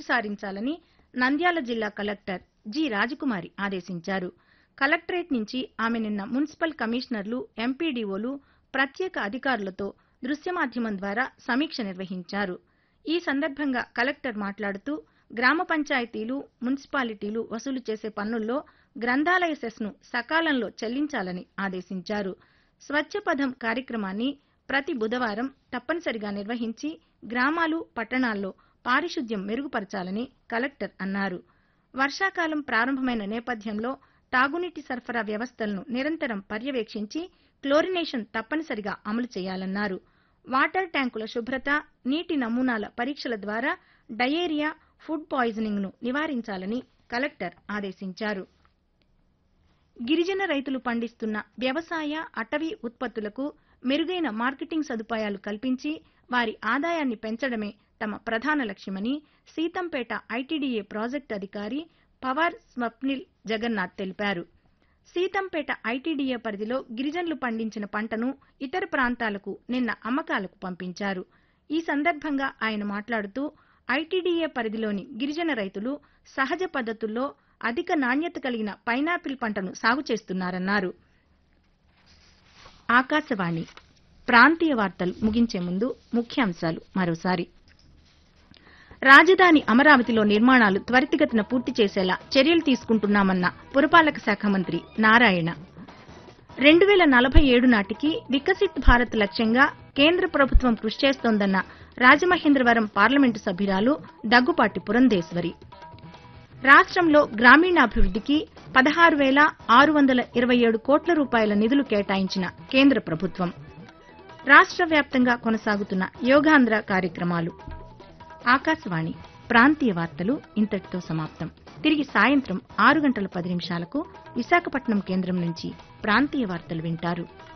సారించాలని నంద్యాల జిల్లా collector G రాజకుమారి ఆదేశించారు కలెక్టరేట్ నుంచి ఆమె నిన్న మున్సిపల్ కమిషనర్లు ఎంపీడీఓలు ప్రత్యేక అధికారులతో దృశ్య మాధ్యమం ద్వారా సమీక్ష నిర్వహించారు ఈ సందర్భంగా కలెక్టర్ మాట్లాడుతూ గ్రామ పంచాయతీలు మున్సిపాలిటీలు వసూలు చేసే పన్నుల్లో గ్రంథాలయ సెస్ను సకాలంలో చెల్లించాలని ఆదేశించారు స్వచ్ఛపథం కార్యక్రమాన్ని ప్రతి బుధవారం తప్పనిసరిగా నిర్వహించి గ్రామాలు పట్టణాల్లో పారిశుద్ధ్యం మెరుగుపరచాలని కలెక్టర్ అన్నారు వర్షాకాలం ప్రారంభమైన నేపథ్యంలో తాగునీటి సరఫరా వ్యవస్థలను నిరంతరం పర్యవేక్షించి క్లోరినేషన్ తప్పనిసరిగా అమలు చేయాలన్నారు వాటర్ ట్యాంకుల శుభ్రత నీటి నమూనాల పరీక్షల ద్వారా డయేరియా ఫుడ్ పాయిజనింగ్ ను నివారించాలని కలెక్టర్ ఆదేశించారు గిరిజన రైతులు పండిస్తున్న వ్యవసాయ అటవీ ఉత్పత్తులకు మెరుగైన మార్కెటింగ్ సదుపాయాలు కల్పించి వారి ఆదాయాన్ని పెంచడమే తమ ప్రధాన లక్ష్యమని సీతంపేట ఐటీడీఏ ప్రాజెక్టు అధికారి పవార్ స్వప్నిల్ జగన్నాథ్ తెలిపారు సీతంపేట ఐటీడీఏ పరిధిలో గిరిజనులు పండించిన పంటను ఇతర ప్రాంతాలకు నిన్న అమ్మకాలకు పంపించారు ఈ సందర్భంగా ఆయన మాట్లాడుతూ ఐటీడీఏ పరిధిలోని గిరిజన రైతులు సహజ పద్ధతుల్లో అధిక నాణ్యత కలిగిన పైనాపిల్ పంటను సాగు చేస్తున్నారన్నారు ఆకాశవాణి ప్రాంతీయ వార్తలు ముగించే ముందు ముఖ్యాంశాలు మరోసారి రాజధాని అమరావతిలో నిర్మాణాలు త్వరితగతిన పూర్తి చేసేలా చర్యలు తీసుకుంటున్నామన్న పురపాలక శాఖ మంత్రి నారాయణ రెండు వేల నలభై ఏడు నాటికి వికసిత్ భారత్ లక్ష్యంగా కేంద్ర ప్రభుత్వం కృషి చేస్తోందన్న రాజమహేంద్రవరం పార్లమెంటు సభ్యురాలు దగ్గుపాటి పురంధేశ్వరి రాష్ట్రంలో గ్రామీణాభివృద్ధికి పదహారు వేల ఆరు వందల ఇరవై ఏడు కోట్ల రూపాయల నిధులు కేటాయించిన కేంద్ర ప్రభుత్వం రాష్ట్ర వ్యాప్తంగా కొనసాగుతున్న యోగాంధ్ర కార్యక్రమాలు ఆకాశవాణి ప్రాంతీయ వార్తలు ఇంతటితో సమాప్తం తిరిగి సాయంత్రం ఆరు గంటల పది నిమిషాలకు విశాఖపట్నం కేంద్రం నుంచి ప్రాంతీయ వార్తలు వింటారు